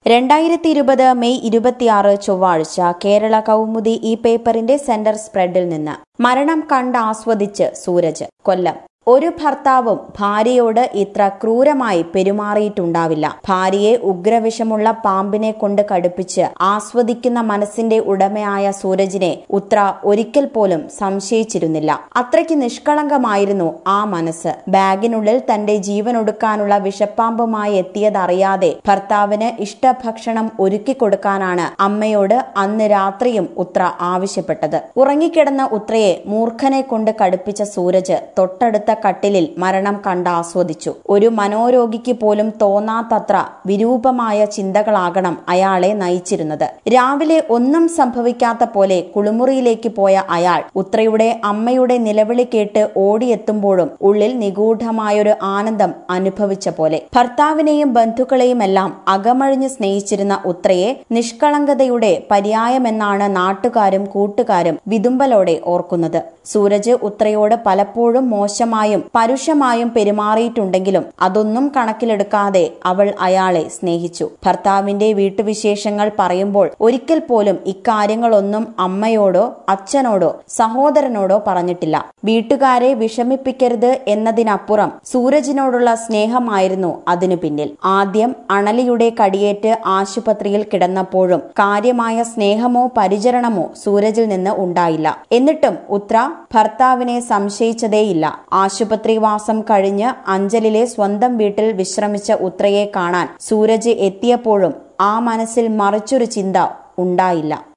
രണ്ടായിരത്തി ഇരുപത് മെയ് ഇരുപത്തിയാറ് ചൊവ്വാഴ്ച കേരള കൗമുദി ഈ പേപ്പറിന്റെ സെന്റർ സ്പ്രെഡിൽ നിന്ന് മരണം കണ്ട് ആസ്വദിച്ച് സൂരജ് കൊല്ലം ഒരു ഭർത്താവും ഭാര്യയോട് ഇത്ര ക്രൂരമായി പെരുമാറിയിട്ടുണ്ടാവില്ല ഭാര്യയെ ഉഗ്രവിഷമുള്ള പാമ്പിനെ കൊണ്ട് കടുപ്പിച്ച് ആസ്വദിക്കുന്ന മനസ്സിന്റെ ഉടമയായ സൂരജിനെ ഉത്ര ഒരിക്കൽ പോലും സംശയിച്ചിരുന്നില്ല അത്രയ്ക്ക് നിഷ്കളങ്കമായിരുന്നു ആ മനസ്സ് ബാഗിനുള്ളിൽ തന്റെ ജീവനൊടുക്കാനുള്ള വിഷപ്പാമ്പുമായി എത്തിയതറിയാതെ ഭർത്താവിന് ഇഷ്ടഭക്ഷണം ഒരുക്കി കൊടുക്കാനാണ് അമ്മയോട് അന്ന് രാത്രിയും ഉത്ര ആവശ്യപ്പെട്ടത് ഉറങ്ങിക്കിടന്ന ഉത്രയെ മൂർഖനെ കൊണ്ട് കടുപ്പിച്ച സൂരജ് തൊട്ടടുത്ത കട്ടിലിൽ മരണം കണ്ട് ആസ്വദിച്ചു ഒരു മനോരോഗിക്ക് പോലും തോന്നാത്തത്ര വിരൂപമായ ചിന്തകളാകണം അയാളെ നയിച്ചിരുന്നത് രാവിലെ ഒന്നും സംഭവിക്കാത്ത പോലെ കുളിമുറിയിലേക്ക് പോയ അയാൾ ഉത്രയുടെ അമ്മയുടെ നിലവിളി കേട്ട് ഓടിയെത്തുമ്പോഴും ഉള്ളിൽ നിഗൂഢമായൊരു ആനന്ദം അനുഭവിച്ച പോലെ ഭർത്താവിനെയും ബന്ധുക്കളെയുമെല്ലാം അകമഴിഞ്ഞ് സ്നേഹിച്ചിരുന്ന ഉത്രയെ നിഷ്കളങ്കതയുടെ പര്യായമെന്നാണ് നാട്ടുകാരും കൂട്ടുകാരും വിതുമ്പലോടെ ഓർക്കുന്നത് സൂരജ് ഉത്രയോട് പലപ്പോഴും മോശമായും പരുഷമായും പെരുമാറിയിട്ടുണ്ടെങ്കിലും അതൊന്നും കണക്കിലെടുക്കാതെ അവൾ അയാളെ സ്നേഹിച്ചു ഭർത്താവിന്റെ വീട്ടുവിശേഷങ്ങൾ പറയുമ്പോൾ ഒരിക്കൽ പോലും ഇക്കാര്യങ്ങളൊന്നും അമ്മയോടോ അച്ഛനോടോ സഹോദരനോടോ പറഞ്ഞിട്ടില്ല വീട്ടുകാരെ വിഷമിപ്പിക്കരുത് എന്നതിനപ്പുറം സൂരജിനോടുള്ള സ്നേഹമായിരുന്നു അതിനു പിന്നിൽ ആദ്യം അണലിയുടെ കടിയേറ്റ് ആശുപത്രിയിൽ കിടന്നപ്പോഴും കാര്യമായ സ്നേഹമോ പരിചരണമോ സൂരജിൽ നിന്ന് ഉണ്ടായില്ല എന്നിട്ടും ഉത്ര ഭർത്താവിനെ സംശയിച്ചതേയില്ല ആശുപത്രിവാസം കഴിഞ്ഞ് അഞ്ചലിലെ സ്വന്തം വീട്ടിൽ വിശ്രമിച്ച ഉത്രയെ കാണാൻ സൂരജ് എത്തിയപ്പോഴും ആ മനസ്സിൽ മറിച്ചൊരു ചിന്ത ഉണ്ടായില്ല